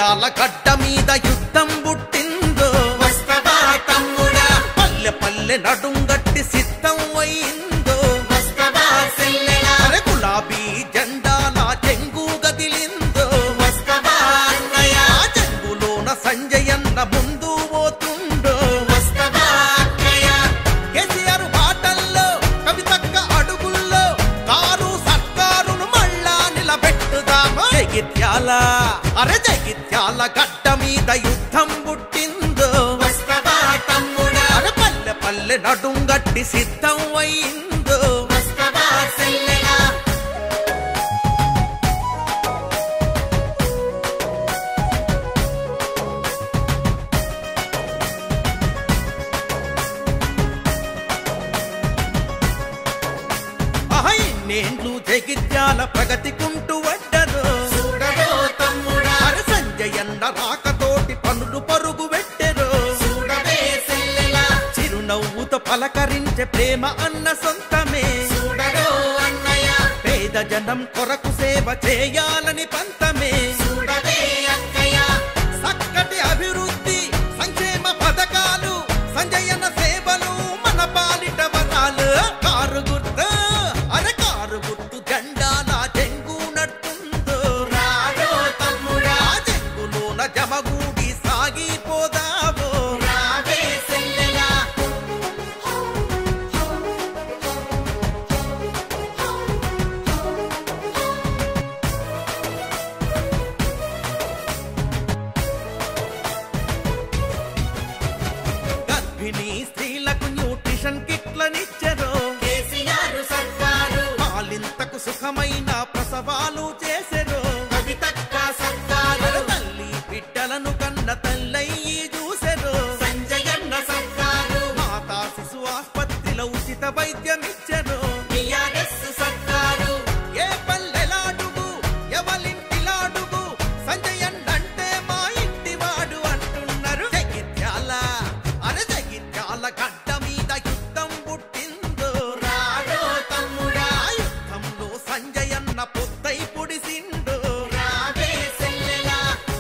జగిత్యాల గడ్డ మీద యుద్ధం పుట్టిందో వస్తవా తమ్ముడా పల్లె పల్లె నడుంగట్టి సిద్ధం అయిందో వస్తవా సెల్లెలా అరే గులాబీ జెండాల చెంగు గదిలిందో వస్తవా అన్నయ్య ఆ చెంగులోన సంజయన్న ముందు పోతుండో వస్తవా అక్కయ్య కేసీఆర్ బాటల్లో కవితక్క అడుగుల్లో కారు సర్కారును మళ్ళా నిలబెట్టుదామా జగిత్యాల అరే జగిత్యాల గడ్డ మీద యుద్ధం పుట్టిందో వస్తవా తమ్ముడా అరే పల్లె పల్లె నడుంగట్టి సిద్ధం అయిందో వస్తవా సెల్లెలా అహై నేండ్లు జగిత్యాల ప్రగతికుంటూ వడ్డరు చూడరో తమ్ముడా అరే సంజయన్న రాకతోటి పనులు పరుగు పెట్టెరు చూడవే సెల్లెలా చిరునవ్వుతో పలకరించే ప్రేమ అన్న సొంతమే చూడరో అన్నయ్య పేద జనం కొరకు సేవ చేయాలని పంతమే చూడవే అక్కయ్య చక్కటి అభివృద్ధి సంక్షేమ పథకాలు సంజయన సేవలు మన పాలిట వరాలు కారు గుర్తు అరే కారు గుర్తు జెండాల చెంగు నట్టుందో రాడో తమ్ముడా ఆ చెంగులోన జమగూడి సాగిపోదావో రావే సెల్లెలా గర్భిణీ స్త్రీలకు న్యూట్రిషన్ కిట్లనిచ్చరు కేసీఆర్ సర్కారు పాలింతకు సుఖమైన ప్రసవాలు చేసెరు కవితక్క సర్కారు తల్లి బిడ్డలను కన్న తల్లయ్యి చూసెరు సంజయన్న సర్కారు మాతా శిశు ఆస్పత్రిలో ఉచిత వైద్యమిచ్చరు టిఆర్ఎస్ సర్కారు ఏ పల్లెలాడుగు ఎవలింటిలాడుగు సంజయన్నంటే మా ఇంటివాడు అంటున్నారు జగిత్యాల అరే జగిత్యాల గడ్డ మీద యుద్ధం పుట్టిందో రాడో తమ్ముడా ఆ యుద్ధంలో సంజయన్న పొద్దై పొడిసిండు రావే సెల్లెలా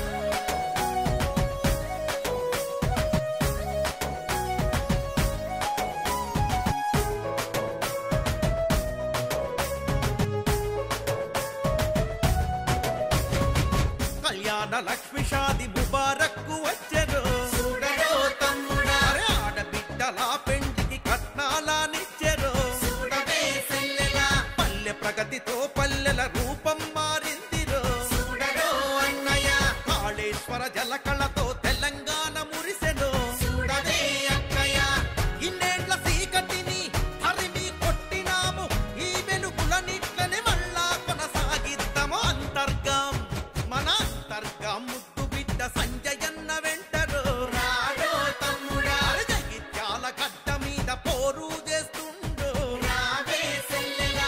కళ్యాణ లక్ష్మి షాది ముబారక్కు వచ్చెరు చూడరో తమ్ముడా అరే ఆడబిడ్డల పెండికి కట్నాలానిచ్చెరు చూడవే సెల్లెలా పల్లె ప్రగతితో పల్లెల రూపం మారిందిరో చూడరో అన్నయ్య కాళేశ్వర జలకళతో తెలంగాణ మురిసెను చూడవే అక్కయ్య ఇన్నేళ్ల సీకటిని హరిమి కొట్టినాము ఈ వెలుగులనిట్లని మళ్ళా కొనసాగిద్దాము అంతర్గం మన అంతర్గం ముద్దు బిడ్డ సంజయన్న వెంటరు రాడో తమ్ముడా అరే జగిత్యాల గడ్డ మీద పోరు చేస్తుండు రావే సెల్లెలా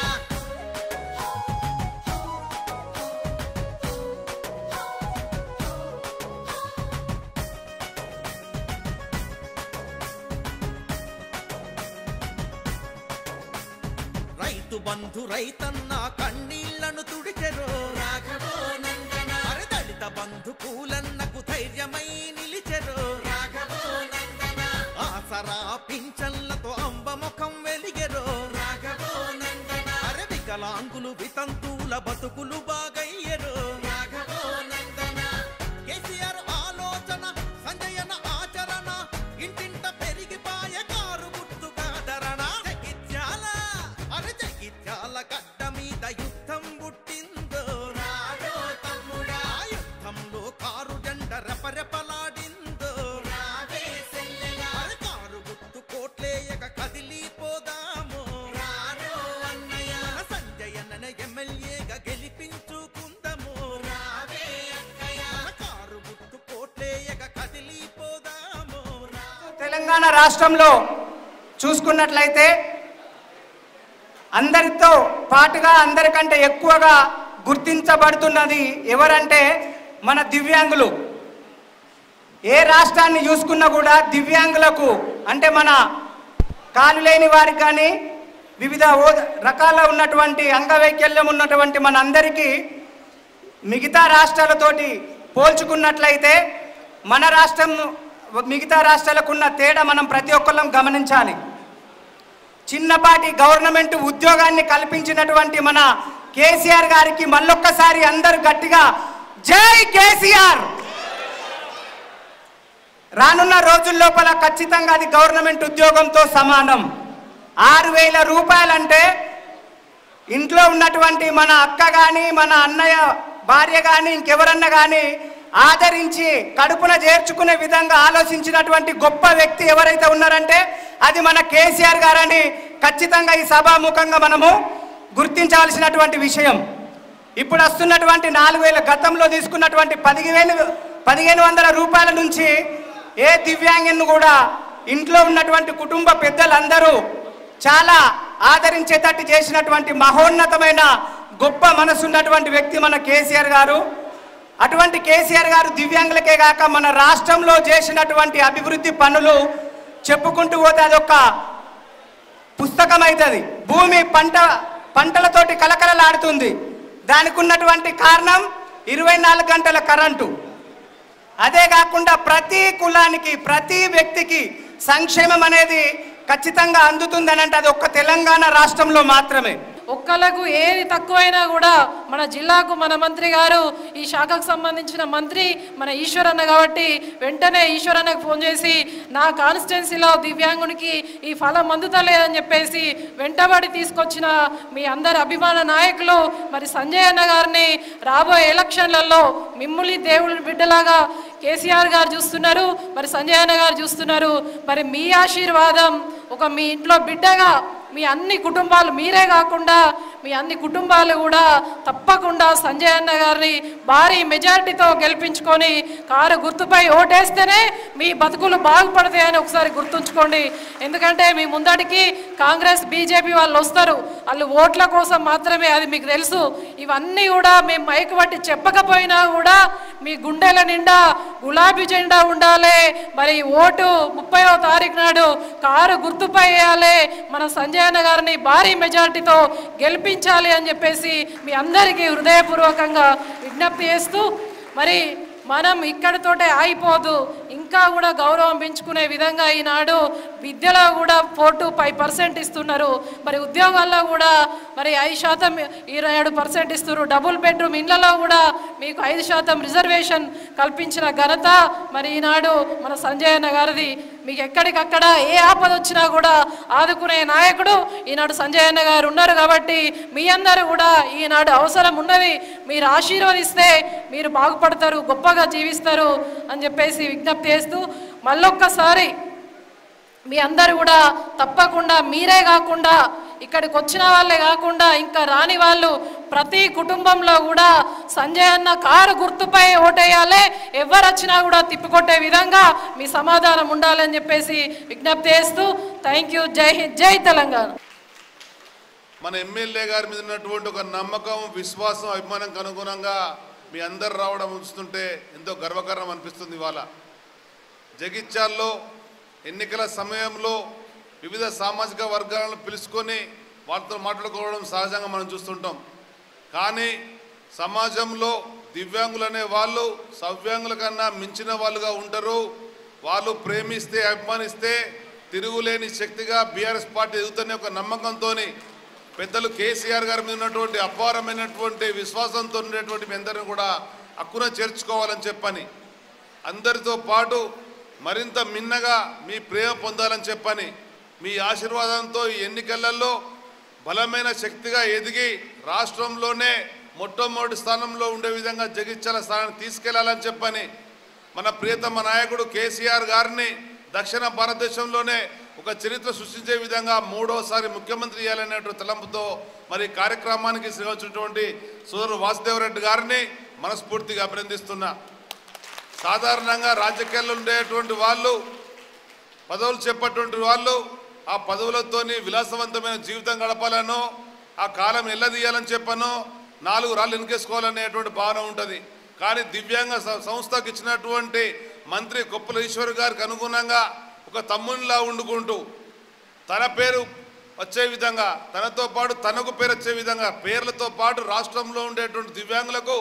రైతు బంధు రైతన్న కన్నీళ్లను తుడిచెరు రాఘవో నందన అరే దళిత బంధు కూలన్నకు ధైర్యమై నిలిచెరు రాఘవో నందన ఆసరా పింఛన్లతో అంబ ముఖం వెలిగెరు రాఘవో నందన అరే వికలాంగులు వితంతువుల బతుకులు బాగయ్యరు రాఘవో నందన కేసీఆర్ ఆలోచన సంజయన ఆచరణ ఇంటింట పెరిగిపాయ కారు గుర్తు కాదరణ జగిత్యాల అరే జగిత్యాల గడ్డ మీద యుద్ధం పుట్టిందో రాడో తమ్ముడా ఆ యుద్ధంలో కారు జెండ రెపరెపలాడిందో రావే సెల్లెలా అరే కారు గుర్తు కోట్లేయక కదిలిపోదాము రాడో అన్నయ్య మన సంజయన్న ఎమ్మెల్యేగా గెలిపించుకుందాము రావే అక్కయ్య మన కారు గుర్తు కోట్లేయక కదిలిపోదాము తెలంగాణ రాష్ట్రంలో చూసుకున్నట్లయితే అందరితో పాటుగా అందరికంటే ఎక్కువగా గుర్తించబడుతున్నది ఎవరంటే మన దివ్యాంగులు ఏ రాష్ట్రాన్ని చూసుకున్నా కూడా దివ్యాంగులకు అంటే మన కాలు లేని వారికి కానీ వివిధ హోద- రకాల ఉన్నటువంటి అంగవైకల్యం ఉన్నటువంటి మన అందరికీ మిగతా రాష్ట్రాలతోటి పోల్చుకున్నట్లయితే మన రాష్ట్రం మిగతా రాష్ట్రాలకు ఉన్న తేడా మనం ప్రతి ఒక్కళ్ళం గమనించాలి చిన్నపాటి గవర్నమెంట్ ఉద్యోగాన్ని కల్పించినటువంటి మన కేసీఆర్ గారికి మళ్ళొక్కసారి అందరూ గట్టిగా జై కేసీఆర్ రానున్న రోజుల లోపల ఖచ్చితంగా అది గవర్నమెంట్ ఉద్యోగంతో సమానం ఆరు వేల రూపాయలంటే ఇంట్లో ఉన్నటువంటి మన అక్క కానీ మన అన్నయ్య భార్య కానీ ఇంకెవరన్నా కానీ ఆదరించి కడుపున చేర్చుకునే విధంగా ఆలోచించినటువంటి గొప్ప వ్యక్తి ఎవరైతే ఉన్నారంటే అది మన కేసీఆర్ గారని ఖచ్చితంగా ఈ సభాముఖంగా మనము గుర్తించవలసినటువంటి విషయం ఇప్పుడు వస్తున్నటువంటి నాలుగు వేల గతంలో తీసుకున్నటువంటి పదివేలు పదిహేను వందల రూపాయల నుంచి ఏ దివ్యాంగిని కూడా ఇంట్లో ఉన్నటువంటి కుటుంబ పెద్దలందరూ చాలా ఆదరించేటట్టు చేసినటువంటి మహోన్నతమైన గొప్ప మనసున్నటువంటి వ్యక్తి మన కేసీఆర్ గారు అటువంటి కేసీఆర్ గారు దివ్యాంగులకే కాక మన రాష్ట్రంలో చేసినటువంటి అభివృద్ధి పనులు చెప్పుకుంటూ పోతే అదొక పుస్తకం అవుతుంది భూమి పంట పంటలతోటి కలకలలాడుతుంది దానికి ఉన్నటువంటి కారణం ఇరవై నాలుగు గంటల కరెంటు అదే కాకుండా ప్రతి కులానికి ప్రతి వ్యక్తికి సంక్షేమం అనేది ఖచ్చితంగా అందుతుందని అంటే అది ఒక్క తెలంగాణ రాష్ట్రంలో మాత్రమే ఒక్కలకు ఏది తక్కువైనా కూడా మన జిల్లాకు మన మంత్రి గారు ఈ శాఖకు సంబంధించిన మంత్రి మన ఈశ్వరన్న కాబట్టి వెంటనే ఈశ్వరన్నకు ఫోన్ చేసి నా కాన్స్టిట్యున్సీలో దివ్యాంగునికి ఈ ఫలం అందుతలేదని చెప్పేసి వెంటబడి తీసుకొచ్చిన మీ అందరి అభిమాన నాయకులు మరి సంజయ్ అన్న గారిని రాబోయే ఎలక్షన్లలో మిమ్మల్ని దేవుడి బిడ్డలాగా కేసీఆర్ గారు చూస్తున్నారు మరి సంజయ్ అన్న గారు చూస్తున్నారు మరి మీ ఆశీర్వాదం ఒక మీ ఇంట్లో బిడ్డగా మీ అన్ని కుటుంబాలు మీరే కాకుండా మీ అన్ని కుటుంబాలు కూడా తప్పకుండా సంజయ్ అన్న గారిని భారీ మెజారిటీతో గెలిపించుకొని కారు గుర్తుపై ఓటేస్తేనే మీ బతుకులు బాగుపడతాయని ఒకసారి గుర్తుంచుకోండి ఎందుకంటే మీ ముందడికి కాంగ్రెస్ బీజేపీ వాళ్ళు వస్తారు వాళ్ళు ఓట్ల కోసం మాత్రమే అది మీకు తెలుసు ఇవన్నీ కూడా మేము మైకు పట్టి చెప్పకపోయినా కూడా మీ గుండెల నిండా గులాబీ జెండా ఉండాలి మరి ఓటు ముప్పైవ తారీఖు నాడు కారు గుర్తుపై వేయాలి మన సంజయ్ అన్న గారిని భారీ మెజారిటీతో గెలిపించాలి అని చెప్పేసి మీ అందరికీ హృదయపూర్వకంగా విజ్ఞప్తి చేస్తూ మరి మనం ఇక్కడితోటే ఆగిపోదు ఇంకా కూడా గౌరవం పెంచుకునే విధంగా ఈనాడు విద్యలో కూడా ఫోర్ టు ఫైవ్ పర్సెంట్ ఇస్తున్నారు మరి ఉద్యోగాల్లో కూడా మరి ఐదు శాతం ఇరవై ఏడు పర్సెంట్ ఇస్తున్నారు డబుల్ బెడ్రూమ్ ఇళ్లలో కూడా మీకు ఐదు శాతం రిజర్వేషన్ కల్పించిన ఘనత మరి ఈనాడు మన సంజయ్ అన్న గారిది మీకు ఎక్కడికక్కడ ఏ ఆపద వచ్చినా కూడా ఆదుకునే నాయకుడు ఈనాడు సంజయ్ అన్న గారు ఉన్నారు కాబట్టి మీ అందరూ కూడా ఈనాడు అవసరం ఉన్నది మీరు ఆశీర్వదిస్తే మీరు బాగుపడతారు గొప్పగా జీవిస్తారు అని చెప్పేసి విజ్ఞప్తి చేస్తూ మళ్ళొక్కసారి మీ అందరూ కూడా తప్పకుండా మీరే కాకుండా ఇక్కడికి వచ్చిన వాళ్ళే కాకుండా ఇంకా రాని వాళ్ళు ప్రతి కుటుంబంలో కూడా సంజయ్ అన్న కారు గుర్తుపై ఓటేయాలి ఎవరు వచ్చినా కూడా తిప్పికొట్టే విధంగా మీ సమాధానం ఉండాలని చెప్పేసి విజ్ఞప్తి చేస్తూ థ్యాంక్ యూ జై హింద్ జై తెలంగాణ మన ఎమ్మెల్యే గారి మీద ఉన్నటువంటి ఒక నమ్మకం విశ్వాసం అభిమానంకు అనుగుణంగా మీ అందరు రావడం ఉంచుతుంటే ఎంతో గర్వకారణం అనిపిస్తుంది ఇవాళ జగిత్యాల్లో ఎన్నికల సమయంలో వివిధ సామాజిక వర్గాలను పిలుచుకొని వాళ్ళతో మాట్లాడుకోవడం సహజంగా మనం చూస్తుంటాం కానీ సమాజంలో దివ్యాంగులు అనే వాళ్ళు సవ్యాంగుల కన్నా మించిన వాళ్ళుగా ఉంటారు వాళ్ళు ప్రేమిస్తే అభిమానిస్తే తిరుగులేని శక్తిగా బీఆర్ఎస్ పార్టీ ఎదుగుతున్న ఒక నమ్మకంతో పెద్దలు కేసీఆర్ గారి మీద ఉన్నటువంటి అపారమైనటువంటి విశ్వాసంతో ఉండేటువంటి మీ అందరిని కూడా హక్కున చేర్చుకోవాలని చెప్పని అందరితో పాటు మరింత మిన్నగా మీ ప్రేమ పొందాలని చెప్పని మీ ఆశీర్వాదంతో ఈ ఎన్నికలలో బలమైన శక్తిగా ఎదిగి రాష్ట్రంలోనే మొట్టమొదటి స్థానంలో ఉండే విధంగా జగిత్యాల స్థానాన్ని తీసుకెళ్లాలని చెప్పని మన ప్రియతమ నాయకుడు కేసీఆర్ గారిని దక్షిణ భారతదేశంలోనే ఒక చరిత్ర సృష్టించే విధంగా మూడోసారి ముఖ్యమంత్రి చేయాలనేటువంటి తలంపుతో మరి ఈ కార్యక్రమానికి శ్రీవచ్చినటువంటి సోదరు వాసుదేవరెడ్డి గారిని మనస్ఫూర్తిగా అభినందిస్తున్నా సాధారణంగా రాజకీయాల్లో ఉండేటువంటి వాళ్ళు పదవులు చెప్పేటువంటి వాళ్ళు ఆ పదవులతోని విలాసవంతమైన జీవితం గడపాలనో ఆ కాలం ఎల్లదీయాలని చెప్పనో నాలుగు రాళ్ళు వెనుకేసుకోవాలనేటువంటి భావన ఉంటుంది కానీ దివ్యాంగ స- సంస్థకు ఇచ్చినటువంటి మంత్రి కొప్పుల ఈశ్వర్ గారికి అనుగుణంగా ఒక తమ్మునిలా వండుకుంటూ తన పేరు వచ్చే విధంగా తనతో పాటు తనకు పేరు వచ్చే విధంగా పేర్లతో పాటు రాష్ట్రంలో ఉండేటువంటి దివ్యాంగులకు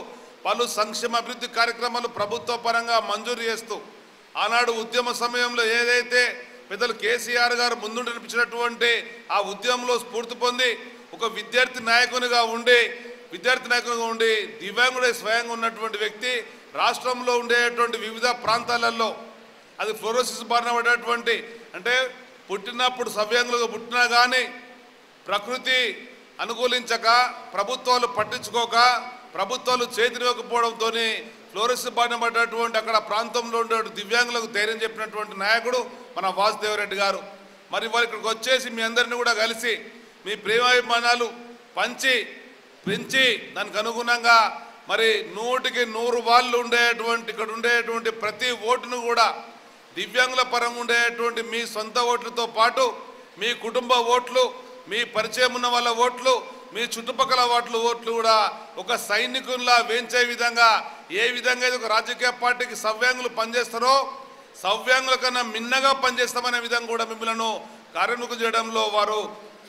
పలు సంక్షేమ అభివృద్ధి కార్యక్రమాలు ప్రభుత్వ పరంగా మంజూరు చేస్తూ ఆనాడు ఉద్యమ సమయంలో ఏదైతే పెద్దలు కేసీఆర్ గారు ముందు నడిపించినటువంటి ఆ ఉద్యమంలో స్ఫూర్తి పొంది ఒక విద్యార్థి నాయకునిగా ఉండి విద్యార్థి నాయకునిగా ఉండి దివ్యాంగుడే స్వయంగా ఉన్నటువంటి వ్యక్తి రాష్ట్రంలో ఉండేటువంటి వివిధ ప్రాంతాలలో అది ఫ్లోరోసిస్ బారిన పడేటువంటి అంటే పుట్టినప్పుడు సవ్యాంగులుగా పుట్టినా కానీ ప్రకృతి అనుకూలించక ప్రభుత్వాలు పట్టించుకోక ప్రభుత్వాలు చేతినివ్వకపోవడంతో ఫ్లోరెస్ బారిన పడ్డటువంటి అక్కడ ప్రాంతంలో ఉండే దివ్యాంగులకు ధైర్యం చెప్పినటువంటి నాయకుడు మన వాసుదేవరెడ్డి గారు మరి వారు ఇక్కడికి వచ్చేసి మీ అందరిని కూడా కలిసి మీ ప్రేమాభిమానాలు పంచి పెంచి దానికి అనుగుణంగా మరి నూటికి నూరు వాళ్ళు ఉండేటువంటి ఇక్కడ ఉండేటువంటి ప్రతి ఓటును కూడా దివ్యాంగుల పరంగా ఉండేటువంటి మీ సొంత ఓట్లతో పాటు మీ కుటుంబ ఓట్లు మీ పరిచయం ఉన్న వాళ్ళ ఓట్లు మీ చుట్టుపక్కల ఓట్లు ఓట్లు కూడా ఒక సైనికుల్లా వేంచే విధంగా ఏ విధంగా అయితే ఒక రాజకీయ పార్టీకి సవ్యాంగులు పనిచేస్తారో సవ్యాంగుల కన్నా మిన్నగా పనిచేస్తామనే విధంగా కూడా మిమ్మల్ని కార్యముఖం చేయడంలో వారు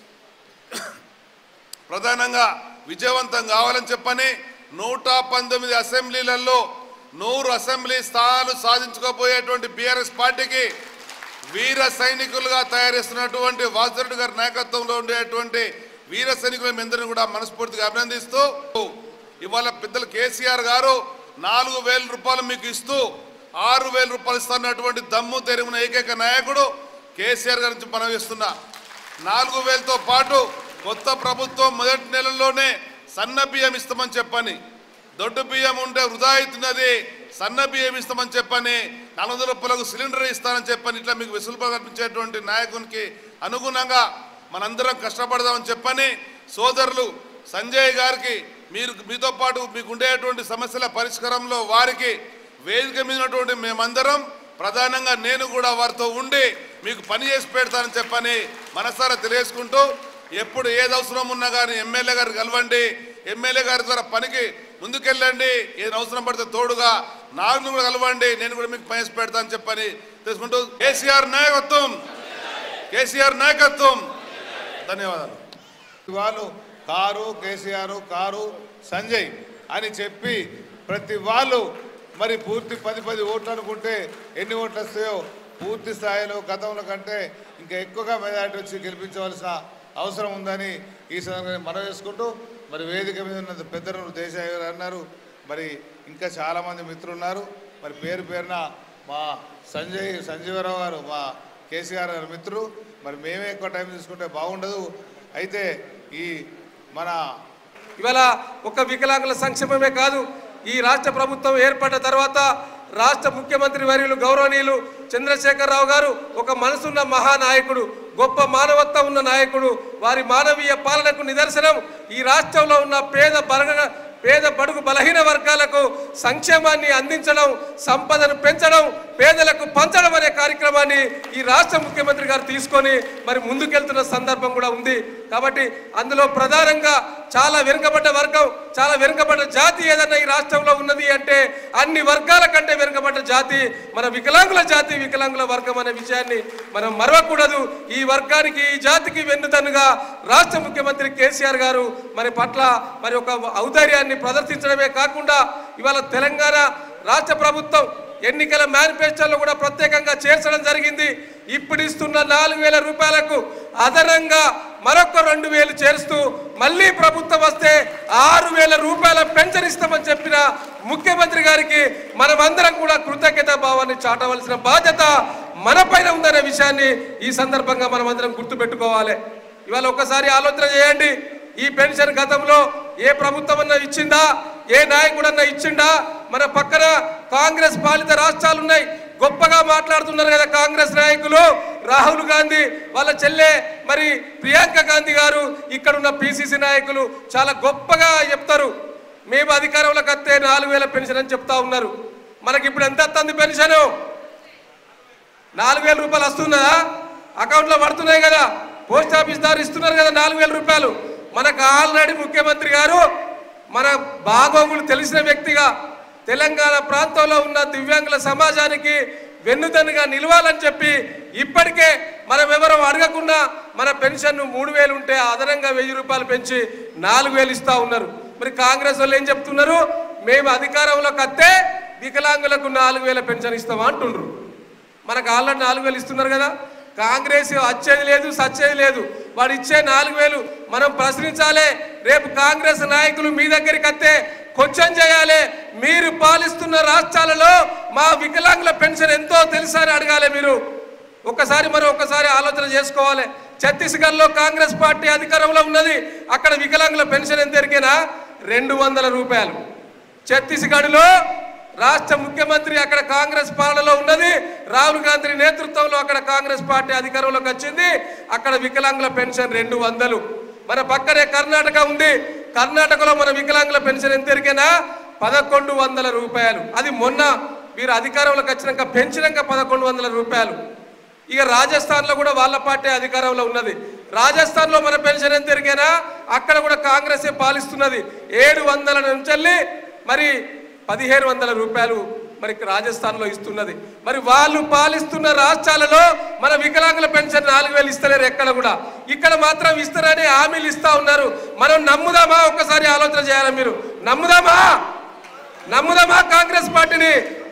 ప్రధానంగా విజయవంతం కావాలని చెప్పని నూట పంతొమ్మిది అసెంబ్లీలలో నూరు అసెంబ్లీ స్థానాలు సాధించుకోబోయేటువంటి బీఆర్ఎస్ పార్టీకి వీర సైనికులుగా తయారేస్తున్నటువంటి వాసురెడ్డి గారి నాయకత్వంలో ఉండేటువంటి వీర సైనికుల అందరిని కూడా మనస్ఫూర్తిగా అభినందిస్తూ ఇవాళ పెద్దలు కేసీఆర్ గారు నాలుగు వేల రూపాయలు మీకు ఇస్తూ ఆరు వేల రూపాయలు ఇస్తున్నటువంటి దమ్ము తెరిగిన ఏకైక నాయకుడు కేసీఆర్ గారి నుంచి మనం ఇస్తున్నా నాలుగు వేలతో పాటు కొత్త ప్రభుత్వం మొదటి నెలల్లోనే సన్న బియ్యం ఇస్తామని చెప్పని దొడ్డు బియ్యం ఉంటే వృధా అవుతున్నది సన్న బియ్యం ఇస్తామని చెప్పని నాలుగు వందల రూపాయలకు సిలిండర్ ఇస్తానని చెప్పని ఇట్లా మీకు వెసులుబాటు కల్పించేటువంటి నాయకునికి అనుగుణంగా మనందరం కష్టపడదామని చెప్పని సోదరులు సంజయ్ గారికి మీరు మీతో పాటు మీకు ఉండేటువంటి సమస్యల పరిష్కారంలో వారికి వేదిక మీద ఉన్నటువంటి మేమందరం ప్రధానంగా నేను కూడా వారితో ఉండి మీకు పని చేసి పెడతానని చెప్పని మనసారా తెలియజేసుకుంటూ ఎప్పుడు ఏది అవసరం ఉన్నా కానీ ఎమ్మెల్యే గారు కలవండి ఎమ్మెల్యే గారి ద్వారా పనికి ముందుకెళ్ళండి ఏది అవసరం పడితే తోడుగా నాకు కూడా కలవండి నేను కూడా మీకు పని చేసి పెడతానని చెప్పని తెలుసుకుంటూ కేసీఆర్ నాయకత్వం కేసీఆర్ నాయకత్వం ధన్యవాదాలు వాళ్ళు కారు కేసీఆర్ కారు సంజయ్ అని చెప్పి ప్రతి వాళ్ళు మరి పూర్తి పది పది ఓట్లు అనుకుంటే ఎన్ని ఓట్లు వస్తాయో పూర్తి స్థాయిలో గతంలో కంటే ఇంకా ఎక్కువగా మెజారిటీ వచ్చి గెలిపించవలసిన అవసరం ఉందని ఈ సందర్భంగా మనం చేసుకుంటూ మరి వేదిక మీద ఉన్న పెద్దలు దేశాయి గారు అన్నారు మరి ఇంకా చాలామంది మిత్రులు ఉన్నారు మరి పేరు పేరున మా సంజయ్ సంజీవరావు గారు మా కేసీఆర్ గారి మిత్రులు మరి మేమే ఎక్కువ టైం తీసుకుంటే బాగుండదు అయితే ఈ మన ఇవాళ ఒక వికలాంగుల సంక్షేమమే కాదు ఈ రాష్ట్ర ప్రభుత్వం ఏర్పడ్డ తర్వాత రాష్ట్ర ముఖ్యమంత్రి వర్యులు గౌరవనీయులు చంద్రశేఖరరావు గారు ఒక మనసున్న మహానాయకుడు గొప్ప మానవత్వం ఉన్న నాయకుడు వారి మానవీయ పాలనకు నిదర్శనం ఈ రాష్ట్రంలో ఉన్న పేద బలగ పేద బడుగు బలహీన వర్గాలకు సంక్షేమాన్ని అందించడం సంపదను పెంచడం పేదలకు పంచడం అనే కార్యక్రమాన్ని ఈ రాష్ట్ర ముఖ్యమంత్రి గారు తీసుకొని మరి ముందుకెళ్తున్న సందర్భం కూడా ఉంది కాబట్టి అందులో ప్రధానంగా చాలా వెనుకబడ్డ వర్గం చాలా వెనుకబడ్డ జాతి ఏదన్నా ఈ రాష్ట్రంలో ఉన్నది అంటే అన్ని వర్గాల కంటే వెనుకబడ్డ జాతి మన వికలాంగుల జాతి వికలాంగుల వర్గం అనే విషయాన్ని మనం మరవకూడదు ఈ వర్గానికి ఈ జాతికి వెన్నుదన్నుగా రాష్ట్ర ముఖ్యమంత్రి కేసీఆర్ గారు మరి పట్ల మరి ఒక ఔదార్యాన్ని ప్రదర్శించడమే కాకుండా ఇవాళ తెలంగాణ రాష్ట్ర ప్రభుత్వం ఎన్నికల మేనిఫెస్టోలో కూడా ప్రత్యేకంగా చేర్చడం జరిగింది ఇప్పుడు ఇస్తున్న నాలుగు వేల రూపాయలకు అదనంగా మరొక రెండు వేలు చేరుస్తూ మళ్ళీ ప్రభుత్వం వస్తే ఆరు వేల రూపాయల పెన్షన్ ఇస్తామని చెప్పిన ముఖ్యమంత్రి గారికి మనమందరం కూడా కృతజ్ఞత భావాన్ని చాటవలసిన బాధ్యత మనపైన ఉందనే విషయాన్ని ఈ సందర్భంగా మనమందరం గుర్తుపెట్టుకోవాలి ఇవాళ ఒక్కసారి ఆలోచన చేయండి ఈ పెన్షన్ గతంలో ఏ ప్రభుత్వం అన్నా ఇచ్చిందా ఏ నాయకుడన్నా ఇచ్చిండా మన పక్కన కాంగ్రెస్ పాలిత రాష్ట్రాలు ఉన్నాయి గొప్పగా మాట్లాడుతున్నారు కదా కాంగ్రెస్ నాయకులు రాహుల్ గాంధీ వాళ్ళ చెల్లె మరి ప్రియాంక గాంధీ గారు ఇక్కడున్న పిసిసి నాయకులు చాలా గొప్పగా చెప్తారు మేము అధికారంలోకి వస్తే నాలుగు వేల పెన్షన్ అని చెప్తా ఉన్నారు మనకి ఇప్పుడు ఎంత వస్తుంది పెన్షన్ నాలుగు వేల రూపాయలు వస్తున్నదా అకౌంట్లో పడుతున్నాయి కదా పోస్ట్ ఆఫీస్ దారు ఇస్తున్నారు కదా నాలుగు వేల రూపాయలు మనకు ఆల్రెడీ ముఖ్యమంత్రి గారు మన బాగోగులు తెలిసిన వ్యక్తిగా తెలంగాణ ప్రాంతంలో ఉన్న దివ్యాంగుల సమాజానికి వెన్నుదన్నుగా నిలవాలని చెప్పి ఇప్పటికే మనం ఎవరం అడగకుండా మన పెన్షన్ మూడు వేలు ఉంటే అదనంగా వెయ్యి రూపాయలు పెంచి నాలుగు వేలు ఇస్తా ఉన్నారు మరి కాంగ్రెస్ వాళ్ళు ఏం చెప్తున్నారు మేము అధికారంలోకి వస్తే వికలాంగులకు నాలుగు వేల పెన్షన్ ఇస్తామా అంటుండ్రు మనకు ఆల్రెడీ నాలుగు వేలు ఇస్తున్నారు కదా కాంగ్రెస్ వచ్చేది లేదు సచ్చేది లేదు వాడు ఇచ్చే నాలుగు వేలు మనం ప్రశ్నించాలి రేపు కాంగ్రెస్ నాయకులు మీ దగ్గరికి వస్తే క్వశ్చన్ చేయాలి మీరు పాలిస్తున్న రాష్ట్రాలలో మా వికలాంగుల పెన్షన్ ఎంతో తెలుసా అని అడగాలి మీరు ఒక్కసారి మనం ఒక్కసారి ఆలోచన చేసుకోవాలి ఛత్తీస్గఢ్లో కాంగ్రెస్ పార్టీ అధికారంలో ఉన్నది అక్కడ వికలాంగుల పెన్షన్ ఎంత ఎరికేనా రెండు వందల రూపాయలు ఛత్తీస్గఢ్లో రాష్ట్ర ముఖ్యమంత్రి అక్కడ కాంగ్రెస్ పాలనలో ఉన్నది రాహుల్ గాంధీ నేతృత్వంలో అక్కడ కాంగ్రెస్ పార్టీ అధికారంలోకి వచ్చింది అక్కడ వికలాంగుల పెన్షన్ రెండు వందలు మన పక్కనే కర్ణాటక ఉంది కర్ణాటకలో మన వికలాంగుల పెన్షన్ ఎంత ఎరికేనా పదకొండు వందల రూపాయలు అది మొన్న మీరు అధికారంలోకి వచ్చినాక పెంచినాక పదకొండు వందల రూపాయలు ఇక రాజస్థాన్లో కూడా వాళ్ళ పార్టీ అధికారంలో ఉన్నది రాజస్థాన్లో మన పెన్షన్ ఎంత ఎరిగేనా అక్కడ కూడా కాంగ్రెసే పాలిస్తున్నది ఏడు వందల నుంచి మరి పదిహేను వందల రూపాయలు మరి రాజస్థాన్లో ఇస్తున్నది మరి వాళ్ళు పాలిస్తున్న రాష్ట్రాలలో మన వికలాంగుల పెన్షన్ నాలుగు వేలు ఇస్తలేరు ఎక్కడ కూడా ఇక్కడ మాత్రం ఇస్తారని హామీలు ఇస్తా ఉన్నారు మనం నమ్ముదామా ఒక్కసారి ఆలోచన చేయాలి మీరు నమ్ముదామా నమ్ముదామా కాంగ్రెస్ పార్టీని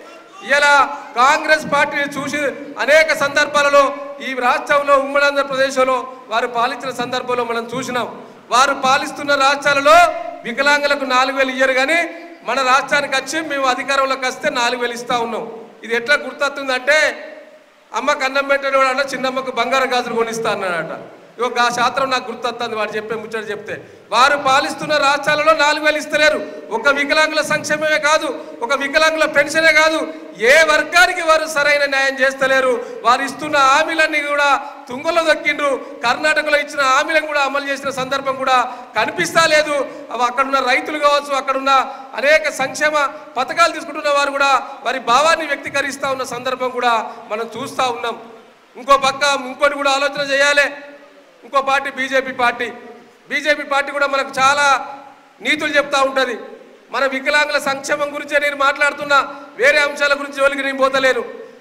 ఇలా కాంగ్రెస్ పార్టీని చూసి అనేక సందర్భాలలో ఈ రాష్ట్రంలో ఉమ్మడి ఆంధ్రప్రదేశ్లో వారు పాలించిన సందర్భంలో మనం చూసినాం వారు పాలిస్తున్న రాష్ట్రాలలో వికలాంగులకు నాలుగు వేలు ఇయ్యరు కానీ మన రాష్ట్రానికి వచ్చి మేము అధికారంలోకి వస్తే నాలుగు వేలు ఇస్తా ఉన్నాం ఇది ఎట్లా గుర్తొస్తుందంటే అమ్మకు అన్నం పెట్టేవాడు అన్న చిన్నమ్మకు బంగారు గాజులు కొనిస్తా అన్నాడట ఇగో ఆ శాస్త్రం నాకు గుర్తొస్తుంది వాడు చెప్పే ముచ్చట చెప్తే వారు పాలిస్తున్న రాష్ట్రాలలో నాలుగు వేలు ఇస్తలేరు ఒక వికలాంగుల సంక్షేమమే కాదు ఒక వికలాంగుల పెన్షనే కాదు ఏ వర్గానికి వారు సరైన న్యాయం చేస్తలేరు వారు ఇస్తున్న హామీలన్నీ కూడా తుంగలో దక్కిండ్రు కర్ణాటకలో ఇచ్చిన హామీలను కూడా అమలు చేసిన సందర్భం కూడా కనిపిస్తా లేదు అవి అక్కడున్న రైతులు కావచ్చు అక్కడున్న అనేక సంక్షేమ పథకాలు తీసుకుంటున్న వారు కూడా వారి భావాన్ని వ్యక్తీకరిస్తా ఉన్న సందర్భం కూడా మనం చూస్తూ ఉన్నాం ఇంకో పక్క ఇంకోటి కూడా ఆలోచన చేయాలి ఇంకో party BJP party BJP party కూడా మనకు చాలా నీతులు చెప్తా ఉంటుంది మన వికలాంగుల సంక్షేమం గురించే నేను మాట్లాడుతున్నా వేరే అంశాల గురించి జోలికి నేను పోతలేను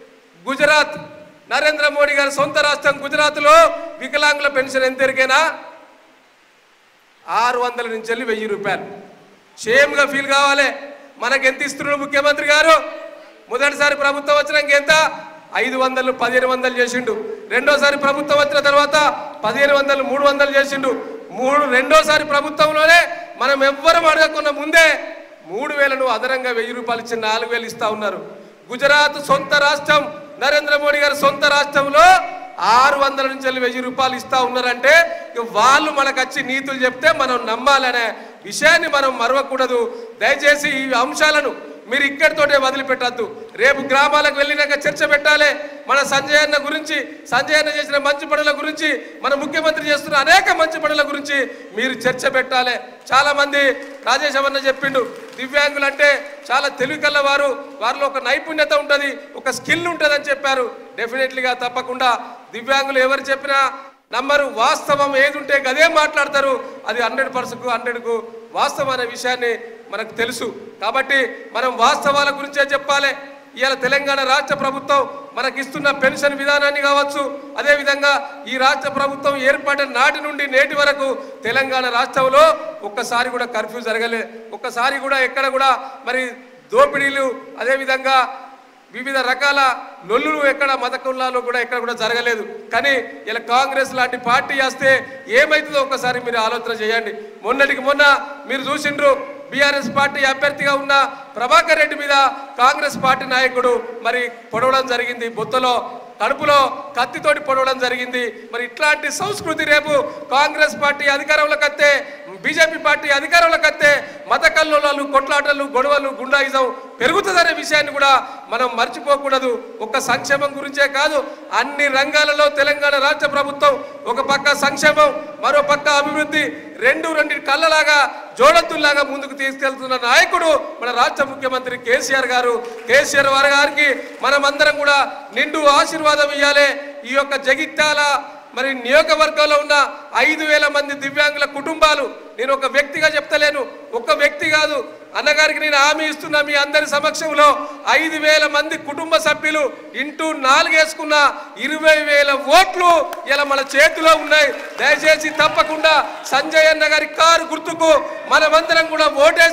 గుజరాత్ నరేంద్ర మోడీ గారి సొంత రాష్ట్రం గుజరాత్లో వికలాంగుల పెన్షన్ ఎంత ఎరికేనా ఆరు వందల నుంచి వెళ్ళి వెయ్యి రూపాయలు షేమ్గా ఫీల్ కావాలి మనకు ఎంత ఇస్తున్నాడు ముఖ్యమంత్రి గారు మొదటిసారి ప్రభుత్వం వచ్చినాక ఎంత ఐదు వందలు పదిహేను వందలు చేసిండు రెండోసారి ప్రభుత్వం వచ్చిన తర్వాత పదిహేను వందలు మూడు వందలు చేసిండు మూడు రెండోసారి ప్రభుత్వంలోనే మనం ఎవ్వరం అడగకున్న ముందే మూడు వేలను అదనంగా వెయ్యి రూపాయలు ఇచ్చి నాలుగు వేలు ఇస్తా ఉన్నారు గుజరాత్ సొంత రాష్ట్రం నరేంద్ర మోడీ గారి సొంత రాష్ట్రంలో ఆరు వందల నుంచి వెళ్ళి వెయ్యి రూపాయలు ఇస్తా ఉన్నారంటే ఇక వాళ్ళు మనకు వచ్చి నీతులు చెప్తే మనం నమ్మాలనే విషయాన్ని మనం మరవకూడదు దయచేసి ఈ అంశాలను మీరు ఇక్కడితోటే వదిలిపెట్టద్దు రేపు గ్రామాలకు వెళ్ళినాక చర్చ పెట్టాలి మన సంజయ్ అన్న గురించి సంజయ్ అన్న చేసిన మంచి పనుల గురించి మన ముఖ్యమంత్రి చేస్తున్న అనేక మంచి పనుల గురించి మీరు చర్చ పెట్టాలి చాలా మంది రాజేష్ అన్న చెప్పిండు దివ్యాంగులు అంటే చాలా తెలివికల్ల వారు వారిలో ఒక నైపుణ్యత ఉంటుంది ఒక స్కిల్ ఉంటుంది అని చెప్పారు డెఫినెట్లీగా తప్పకుండా దివ్యాంగులు ఎవరు చెప్పినా నమ్మరు వాస్తవం ఏది ఉంటే గదే మాట్లాడతారు అది హండ్రెడ్ పర్సెంట్ హండ్రెడ్కు వాస్తవం అనే విషయాన్ని మనకు తెలుసు కాబట్టి మనం వాస్తవాల గురించే చెప్పాలి ఇవాళ తెలంగాణ రాష్ట్ర ప్రభుత్వం మనకిస్తున్న పెన్షన్ విధానాన్ని కావచ్చు అదేవిధంగా ఈ రాష్ట్ర ప్రభుత్వం ఏర్పడిన నాటి నుండి నేటి వరకు తెలంగాణ రాష్ట్రంలో ఒక్కసారి కూడా కర్ఫ్యూ జరగలే ఒక్కసారి కూడా ఎక్కడ కూడా మరి దోపిడీలు అదేవిధంగా వివిధ రకాల లొల్లులు ఎక్కడ మత కులాల్లో కూడా ఎక్కడ కూడా జరగలేదు కానీ ఇలా కాంగ్రెస్ లాంటి పార్టీ వస్తే ఏమవుతుందో ఒకసారి మీరు ఆలోచన చేయండి మొన్నటికి మొన్న మీరు చూసిండ్రు బీఆర్ఎస్ పార్టీ అభ్యర్థిగా ఉన్న ప్రభాకర్ రెడ్డి మీద కాంగ్రెస్ పార్టీ నాయకుడు మరి పొడవడం జరిగింది బొత్తలో కడుపులో కత్తితోటి పొడవడం జరిగింది మరి ఇట్లాంటి సంస్కృతి రేపు కాంగ్రెస్ పార్టీ అధికారంలోకి వస్తే బీజేపీ పార్టీ అధికారంలోకి వస్తే మత కల్లోలాలు కొట్లాటలు గొడవలు గుండాయిజం పెరుగుతుందనే విషయాన్ని కూడా మనం మర్చిపోకూడదు ఒక్క సంక్షేమం గురించే కాదు అన్ని రంగాలలో తెలంగాణ రాష్ట్ర ప్రభుత్వం ఒక పక్క సంక్షేమం మరో పక్క అభివృద్ధి రెండు రెండు కళ్ళలాగా జోడత్తుల్లాగా ముందుకు తీసుకెళ్తున్న నాయకుడు మన రాష్ట్ర ముఖ్యమంత్రి కేసీఆర్ గారు కేసీఆర్ వారి గారికి మనమందరం కూడా నిండు ఆశీర్వాదం ఇవ్వాలి ఈ యొక్క జగిత్యాల మరి నియోజకవర్గంలో ఉన్న ఐదు వేల మంది దివ్యాంగుల కుటుంబాలు నేను ఒక వ్యక్తిగా చెప్తలేను ఒక వ్యక్తి కాదు అన్నగారికి నేను హామీ ఇస్తున్నా మీ అందరి సమక్షంలో ఐదు వేల మంది కుటుంబ సభ్యులు ఇంటూ నాలుగు వేసుకున్న ఇరవై వేల ఓట్లు ఇలా మన చేతిలో ఉన్నాయి దయచేసి తప్పకుండా సంజయ్ అన్న గారి కారు గుర్తుకు మనమందరం కూడా ఓటేసి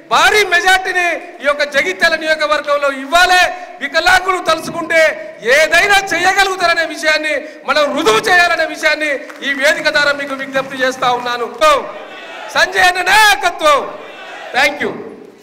భారీ మెజార్టీని ఈ యొక్క జగిత్యాల నియోజకవర్గంలో ఇవ్వాలి వికలాంగులు తలుచుకుంటే ఏదైనా చేయగలుగుతారనే విషయాన్ని మనం రుజువు చేయాలనే విషయాన్ని ఈ వేదిక ద్వారా మీకు విజ్ఞప్తి చేస్తా ఉన్నాను సంజయ్ అన్న నాయకత్వం థ్యాంక్ యూ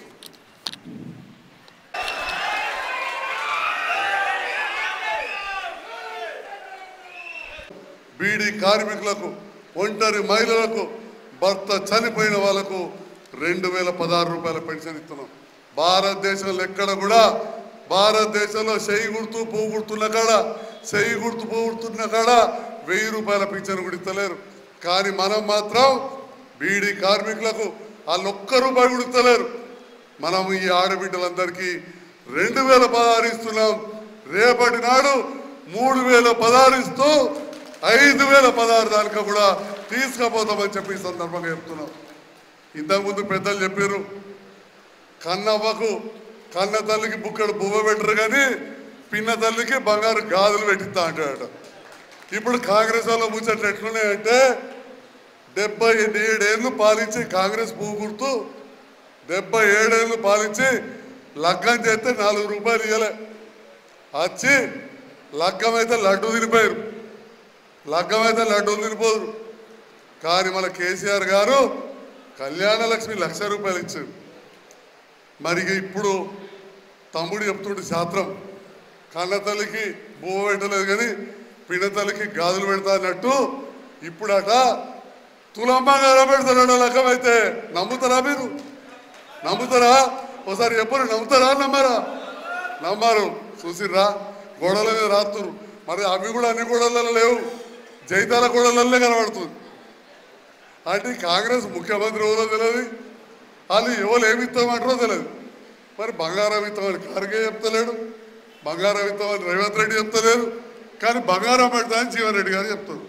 బీడీ కార్మికులకు ఒంటరి మహిళలకు భర్త చనిపోయిన వాళ్ళకు రెండు వేల పదహారు రూపాయల పెన్షన్ ఇస్తున్నాం భారతదేశంలో ఎక్కడ కూడా భారతదేశంలో చెయ్యి గుర్తు పువ్వు గుర్తున్న కాడ చెయ్యి గుర్తు పువ్వు గుర్తున్న కాడ వెయ్యి రూపాయల పింఛన్ కూడా ఇస్తలేరు కానీ మనం మాత్రం బీడీ కార్మికులకు వాళ్ళు ఒక్క రూపాయి కూడా ఇస్తలేరు మనం ఈ ఆడబిడ్డలందరికీ రెండు వేల పదహారు ఇస్తున్నాం రేపటి నాడు మూడు వేల పదహారు ఇస్తూ ఐదు వేల పదహారు దానికా కూడా తీసుకుపోతామని చెప్పి ఈ సందర్భంగా చెప్తున్నాం ఇంతకుముందు పెద్దలు చెప్పారు కన్నవ్వకు కన్న తల్లికి బుక్కడు బువ్వ పెట్టరు కానీ పిన్న తల్లికి బంగారు గాజులు పెట్టిస్తా అంటాడట ఇప్పుడు కాంగ్రెస్ వాళ్ళు ముచ్చట్లు ఎట్లున్నాయంటే డెబ్బై ఏడేళ్ళు పాలించి కాంగ్రెస్ పువ్వు గుర్తు డెబ్బై ఏడేళ్ళు పాలించి లగ్గం చేస్తే నాలుగు రూపాయలు ఇవ్వలే వచ్చి లగ్గం అయితే లడ్డు తినిపోయారు లగ్గం అయితే లడ్డూలు తినిపోదురు కానీ మన కేసీఆర్ గారు కళ్యాణ లక్ష్మి లక్ష రూపాయలు ఇచ్చారు మరి ఇక ఇప్పుడు తమ్ముడు చెప్తుండే శాస్త్రం కన్న తల్లికి బువ్వ పెట్టలేదు కానీ పిన్న తల్లికి గాజులు పెడతా అన్నట్టు ఇప్పుడట తులంబంగారం పెడతాడు లెక్కం అయితే నమ్ముతారా మీరు నమ్ముతారా ఒకసారి చెప్పరు నమ్ముతారా నమ్మరా నమ్మారు చూసిర్రా గోడల మీద రాస్తురు మరి అవి కూడా అన్ని గోడలలో లేవు జైతాల గోడలలోనే కనబడుతుంది అంటే కాంగ్రెస్ ముఖ్యమంత్రి ఎవరో తెలియదు వాళ్ళు ఎవరు ఏమి ఇస్తామంటారో తెలియదు మరి బంగారం ఇస్తామని ఖార్గే చెప్తలేడు బంగారం ఇస్తామని రేవంత్ రెడ్డి చెప్తలేరు కానీ బంగారం పెడతా అని జీవన్ రెడ్డి గారు చెప్తారు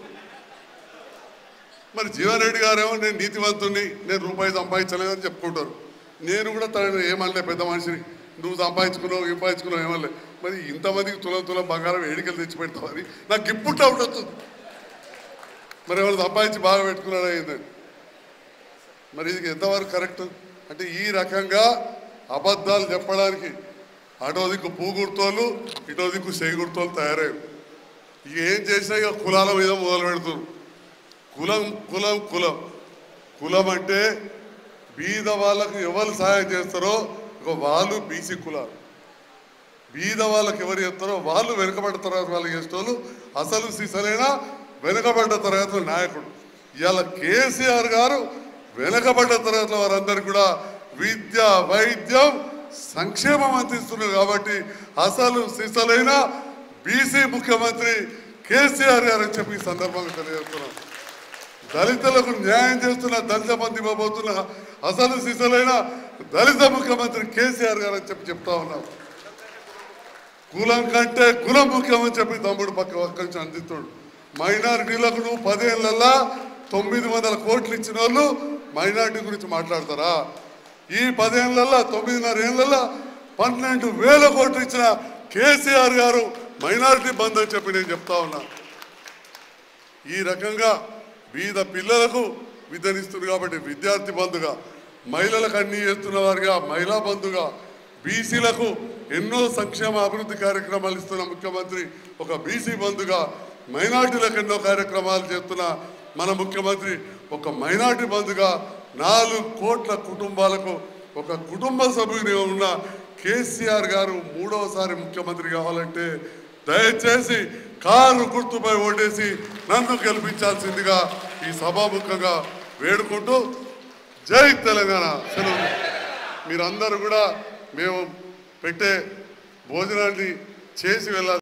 మరి జీవన్ రెడ్డి గారేమో నేను నీతివంతుణ్ణి నేను రూపాయి సంపాదించలేదని చెప్పుకుంటారు నేను కూడా తనని ఏమనలే పెద్ద మనిషిని నువ్వు సంపాదించుకున్నావు సంపాదించుకున్నావు ఏమనలే మరి ఇంతమందికి తులం తులం బంగారం ఏడికలు తెచ్చి పెడతామని నాకు ఇప్పుడు డౌట్ వస్తుంది మరి ఎవరు సంపాదించి బాగా పెట్టుకున్నాడు అయిందని మరి ఇది ఎంతవరకు కరెక్ట్ అంటే ఈ రకంగా అబద్ధాలు చెప్పడానికి అటో దిక్కు పూగుర్తోళ్ళు ఇటో దిక్కు చేయిగుర్తోళ్ళు తయారయ్యారు ఇక ఏం చేసినా ఇక కులాల మీద మొదలు పెడుతున్నారు కులం కులం కులం కులం అంటే బీద వాళ్ళకు ఎవరు సహాయం చేస్తారో ఇక వాళ్ళు బీసీ కులాలు బీద వాళ్ళకి ఎవరు చేస్తారో వాళ్ళు వెనుకబడ్డ తరగతి వాళ్ళు చేసేవాళ్ళు అసలు సిసలైన వెనుకబడ్డ తరగతి నాయకుడు ఇవాళ కేసీఆర్ గారు వెనుకబడ్డ తరగతుల వారందరికీ కూడా విద్య వైద్యం సంక్షేమం అందిస్తున్నారు కాబట్టి అసలు సిసలైన బీసీ ముఖ్యమంత్రి కేసీఆర్ గారు అని చెప్పి ఈ సందర్భంగా తెలియజేస్తున్నాం దళితులకు న్యాయం చేస్తున్న దళిత మంది ఇవ్వబోతున్న అసలు సిసలైన దళిత ముఖ్యమంత్రి కేసీఆర్ గారు అని చెప్పి చెప్తా ఉన్నాం కులం కంటే కులం ముఖ్యమని చెప్పి తమ్ముడు పక్క పక్క నుంచి అందిస్తాడు మైనారిటీలకు నువ్వు పదేళ్ళల్లా తొమ్మిది వందల కోట్లు ఇచ్చిన వాళ్ళు మైనారిటీ గురించి మాట్లాడతారా ఈ పదేళ్ళల్లా తొమ్మిదిన్నర ఏళ్ళల్లా పన్నెండు వేల కోట్లు ఇచ్చిన కేసీఆర్ గారు మైనారిటీ బంద్ అని చెప్పి నేను చెప్తా ఉన్నా ఈ రకంగా బీద పిల్లలకు విద్యనిస్తుంది కాబట్టి విద్యార్థి బంధుగా మహిళలకు అన్ని చేస్తున్న వారిగా మహిళా బంధుగా బీసీలకు ఎన్నో సంక్షేమ అభివృద్ధి కార్యక్రమాలు ఇస్తున్న ముఖ్యమంత్రి ఒక బీసీ బంధుగా మైనార్టీలకు ఎన్నో కార్యక్రమాలు చేస్తున్న మన ముఖ్యమంత్రి ఒక మైనార్టీ బంధుగా నాలుగు కోట్ల కుటుంబాలకు ఒక కుటుంబ సభ్యుని ఉన్న కేసీఆర్ గారు మూడవసారి ముఖ్యమంత్రి కావాలంటే దయచేసి కారు గుర్తుపై ఓటేసి నన్ను గెలిపించాల్సిందిగా ఈ సభాముఖంగా వేడుకుంటూ జై తెలంగాణ సెలవు మీరందరూ కూడా మేము పెట్టే భోజనాన్ని చేసి వెళ్ళాలి